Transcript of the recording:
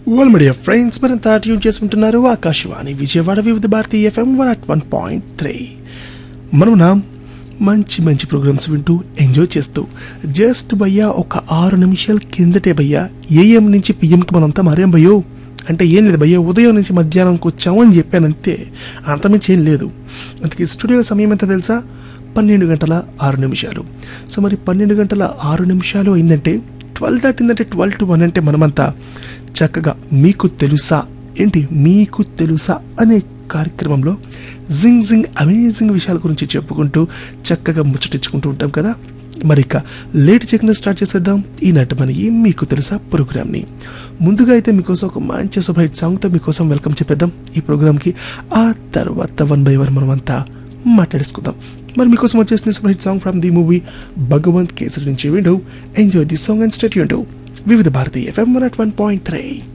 well media friends మరింత tune చేసుకుంటున్నారు Akashvani Vijayawada Vividh Bharati FM one at one point three మనం నా మంచి మంచి ప్రోగ్రామ్స్ వింటూ ఎంజాయ్ చేస్తూ జస్ట్ భయ్యా ఒక ఆరు నిమిషాల కిందటే భయ్యా ఏఎం నుంచి పిఎంకి మనంతా మారాం భయ్యో అంటే ఏం లేదు భయ్యా ఉదయం నుంచి మధ్యాహ్నంకి వచ్చామని చెప్పానంతే అంతమించి ఏం లేదు అందుకే స్టూడియో సమయం ఎంత తెలుసా పన్నెండు గంటల ఆరు నిమిషాలు సో మరి పన్నెండు గంటల ఆరు నిమిషాలు అయిందంటే ట్వెల్వ్ దాటిందంటే ట్వెల్వ్ టు వన్ అంటే మనమంతా చక్కగా మీకు తెలుసా ఏంటి మీకు తెలుసా అనే కార్యక్రమంలో జింగ్ జింగ్ అమేజింగ్ విషయాల గురించి చెప్పుకుంటూ చక్కగా ముచ్చటించుకుంటూ ఉంటాం కదా మరి ఇక లేట్ చేయకుండా స్టార్ట్ చేసేద్దాం ఈనాటి మన ఏం మీకు తెలుసా ప్రోగ్రామ్ని ముందుగా అయితే మీకోసం ఒక మంచి సూపర్ హిట్ సాంగ్తో మీకోసం వెల్కమ్ చెప్పేద్దాం ఈ ప్రోగ్రామ్కి ఆ తర్వాత వన్ బై వన్ మనమంతా మాట్లాడేసుకుందాం మరి మీకోసం వచ్చేసిన super hit song from the movie Bhagavanth Kesari నుంచి వింటూ enjoy the song and state Vividh Bharati FM one at one point three